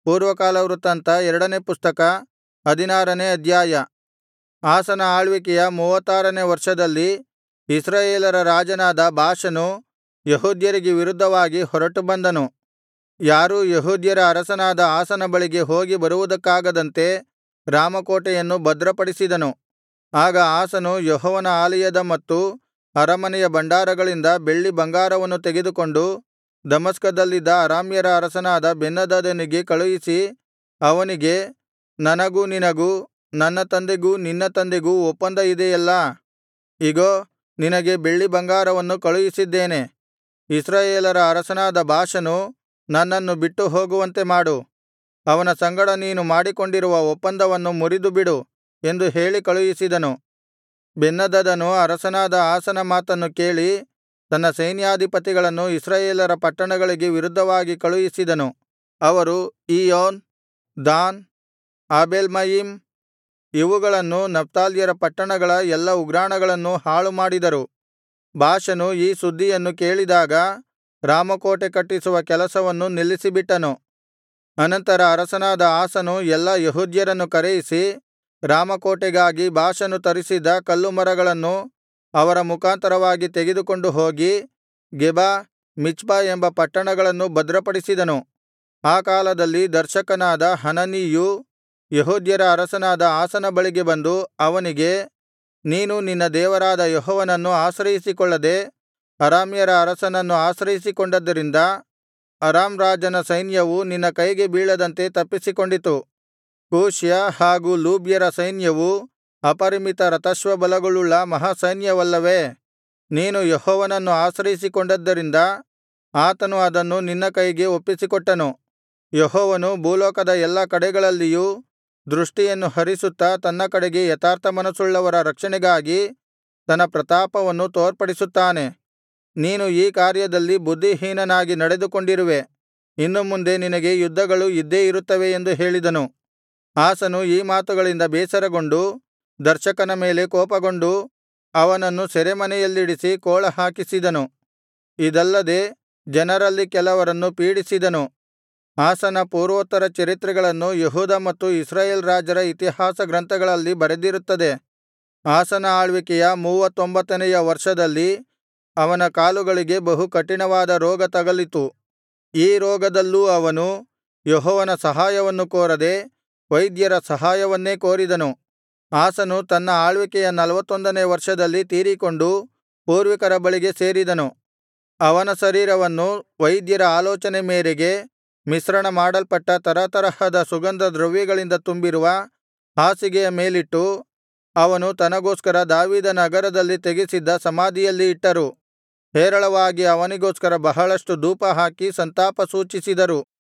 ಪೂರ್ವಕಾಲವೃತ್ತಾಂತ ಎರಡನೇ ಪುಸ್ತಕ ಹದಿನಾರನೇ ಅಧ್ಯಾಯ ಆಸನ ಆಳ್ವಿಕೆಯ ಮೂವತ್ತಾರನೇ ವರ್ಷದಲ್ಲಿ ಇಸ್ರಾಯೇಲರ ರಾಜನಾದ ಬಾಷನು ಯೆಹೂದ್ಯರಿಗೆ ವಿರುದ್ಧವಾಗಿ ಹೊರಟು ಬಂದನು ಯಾರೂ ಯೆಹೂದ್ಯರ ಅರಸನಾದ ಆಸನ ಬಳಿಗೆ ಹೋಗಿ ಬರುವುದಕ್ಕಾಗದಂತೆ ರಾಮಕೋಟೆಯನ್ನು ಭದ್ರಪಡಿಸಿದನು ಆಗ ಆಸನು ಯೆಹೋವನ ಆಲಯದ ಮತ್ತು ಅರಮನೆಯ ಭಂಡಾರಗಳಿಂದ ಬೆಳ್ಳಿ ಬಂಗಾರವನ್ನು ತೆಗೆದುಕೊಂಡು ದಮಸ್ಕದಲ್ಲಿದ್ದ ಅರಾಮ್ಯರ ಅರಸನಾದ ಬೆನ್ಹದದನಿಗೆ ಕಳುಹಿಸಿ ಅವನಿಗೆ ನನಗೂ ನಿನಗೂ ನನ್ನ ತಂದೆಗೂ ನಿನ್ನ ತಂದೆಗೂ ಒಪ್ಪಂದ ಇದೆಯಲ್ಲಾ ಇಗೋ ನಿನಗೆ ಬೆಳ್ಳಿ ಬಂಗಾರವನ್ನು ಕಳುಹಿಸಿದ್ದೇನೆ ಇಸ್ರಾಯೇಲರ ಅರಸನಾದ ಬಾಷನು ನನ್ನನ್ನು ಬಿಟ್ಟು ಹೋಗುವಂತೆ ಮಾಡು ಅವನ ಸಂಗಡ ನೀನು ಮಾಡಿಕೊಂಡಿರುವ ಒಪ್ಪಂದವನ್ನು ಮುರಿದುಬಿಡು ಎಂದು ಹೇಳಿ ಕಳುಹಿಸಿದನು ಬೆನ್ಹದದನು ಅರಸನಾದ ಆಸನ ಮಾತನ್ನು ಕೇಳಿ ತನ್ನ ಸೈನ್ಯಾಧಿಪತಿಗಳನ್ನು ಇಸ್ರಾಯೇಲರ ಪಟ್ಟಣಗಳಿಗೆ ವಿರುದ್ಧವಾಗಿ ಕಳುಹಿಸಿದನು ಅವರು ಇಯ್ಯೋನ್ ದಾನ್ ಆಬೇಲ್ಮಯಿಮ್ ಇವುಗಳನ್ನೂ ನಫ್ತಾಲ್ಯರ ಪಟ್ಟಣಗಳ ಎಲ್ಲಾ ಉಗ್ರಾಣಗಳನ್ನೂ ಹಾಳುಮಾಡಿದರು ಬಾಷನು ಈ ಸುದ್ದಿಯನ್ನು ಕೇಳಿದಾಗ ರಾಮಕೋಟೆ ಕಟ್ಟಿಸುವ ಕೆಲಸವನ್ನು ನಿಲ್ಲಿಸಿಬಿಟ್ಟನು ಅನಂತರ ಅರಸನಾದ ಆಸನು ಎಲ್ಲಾ ಯೆಹೂದ್ಯರನ್ನು ಕರೆಯಿಸಿ ರಾಮಕೋಟೆಗಾಗಿ ಬಾಷನು ತರಿಸಿದ್ದ ಕಲ್ಲುಮರಗಳನ್ನು ಅವರ ಮುಖಾಂತರವಾಗಿ ತೆಗೆದುಕೊಂಡು ಹೋಗಿ ಗೆಬ ಮಿಚ್ಪ ಎಂಬ ಪಟ್ಟಣಗಳನ್ನು ಭದ್ರಪಡಿಸಿದನು ಆ ಕಾಲದಲ್ಲಿ ದರ್ಶಕನಾದ ಹನನೀಯು ಯೆಹೂದ್ಯರ ಅರಸನಾದ ಆಸನ ಬಳಿಗೆ ಬಂದು ಅವನಿಗೆ ನೀನು ನಿನ್ನ ದೇವರಾದ ಯೆಹೋವನನ್ನು ಆಶ್ರಯಿಸಿಕೊಳ್ಳದೆ ಅರಾಮ್ಯರ ಅರಸನನ್ನು ಆಶ್ರಯಿಸಿಕೊಂಡದ್ದರಿಂದ ಅರಾಮ್ ರಾಜನ ಸೈನ್ಯವು ನಿನ್ನ ಕೈಗೆ ಬೀಳದಂತೆ ತಪ್ಪಿಸಿಕೊಂಡಿತು ಕೂಷ್ಯ ಹಾಗೂ ಲೂಬ್ಯರ ಸೈನ್ಯವು ಅಪರಿಮಿತ ರಥಾಶ್ವಬಲಗಳುಳ್ಳ ಮಹಾಸೈನ್ಯವಲ್ಲವೇ ನೀನು ಯೆಹೋವನನ್ನು ಆಶ್ರಯಿಸಿಕೊಂಡದ್ದರಿಂದ ಆತನು ಅದನ್ನು ನಿನ್ನ ಕೈಗೆ ಒಪ್ಪಿಸಿಕೊಟ್ಟನು ಯೆಹೋವನು ಭೂಲೋಕದ ಎಲ್ಲಾ ಕಡೆಗಳಲ್ಲಿಯೂ ದೃಷ್ಟಿಯನ್ನು ಹರಿಸುತ್ತಾ ತನ್ನ ಕಡೆಗೆ ಯಥಾರ್ಥಮನಸ್ಸುಳ್ಳವರ ರಕ್ಷಣೆಗಾಗಿ ತನ್ನ ಪ್ರತಾಪವನ್ನು ತೋರ್ಪಡಿಸುತ್ತಾನೆ ನೀನು ಈ ಕಾರ್ಯದಲ್ಲಿ ಬುದ್ಧಿಹೀನನಾಗಿ ನಡೆದುಕೊಂಡಿರುವೆ ಇನ್ನು ಮುಂದೆ ನಿನಗೆ ಯುದ್ಧಗಳು ಇದ್ದೇ ಇರುತ್ತವೆ ಎಂದು ಹೇಳಿದನು ಆಸನು ಈ ಮಾತುಗಳಿಂದ ಬೇಸರಗೊಂಡು ದರ್ಶಕನ ಮೇಲೆ ಕೋಪಗೊಂಡು ಅವನನ್ನು ಸೆರೆಮನೆಯಲ್ಲಿಡಿಸಿ ಕೋಳಹಾಕಿಸಿದನು ಇದಲ್ಲದೆ ಜನರಲ್ಲಿ ಕೆಲವರನ್ನು ಪೀಡಿಸಿದನು ಆಸನ ಪೂರ್ವೋತ್ತರ ಚರಿತ್ರೆಗಳನ್ನು ಯೆಹೂದ ಮತ್ತು ಇಸ್ರಾಯೇಲ್ ರಾಜರ ಇತಿಹಾಸ ಗ್ರಂಥಗಳಲ್ಲಿ ಬರೆದಿರುತ್ತದೆ ಆಸನ ಆಳ್ವಿಕೆಯ ಮೂವತ್ತೊಂಬತ್ತನೆಯ ವರ್ಷದಲ್ಲಿ ಅವನ ಕಾಲುಗಳಿಗೆ ಬಹು ಕಠಿಣವಾದ ರೋಗ ತಗಲಿತು ಈ ರೋಗದಲ್ಲೂ ಅವನು ಯೆಹೋವನ ಸಹಾಯವನ್ನು ಕೋರದೆ ವೈದ್ಯರ ಸಹಾಯವನ್ನೇ ಕೋರಿದನು ಆಸನು ತನ್ನ ಆಳ್ವಿಕೆಯ ನಲ್ವತ್ತೊಂದನೆ ವರ್ಷದಲ್ಲಿ ತೀರಿಕೊಂಡು ಪೂರ್ವಿಕರ ಬಳಿಗೆ ಸೇರಿದನು ಅವನ ಶರೀರವನ್ನು ವೈದ್ಯರ ಆಲೋಚನೆ ಮೇರೆಗೆ ಮಿಶ್ರಣ ಮಾಡಲ್ಪಟ್ಟ ತರತರಹದ ಸುಗಂಧ ದ್ರವ್ಯಗಳಿಂದ ತುಂಬಿರುವ ಹಾಸಿಗೆಯ ಮೇಲಿಟ್ಟು ಅವನು ತನಗೋಸ್ಕರ ದಾವೀದನಗರದಲ್ಲಿ ತೆಗೆಸಿದ್ದ ಸಮಾಧಿಯಲ್ಲಿ ಇಟ್ಟರು ಹೇರಳವಾಗಿ ಅವನಿಗೋಸ್ಕರ ಬಹಳಷ್ಟು ಧೂಪಹಾಕಿ ಸಂತಾಪ ಸೂಚಿಸಿದರು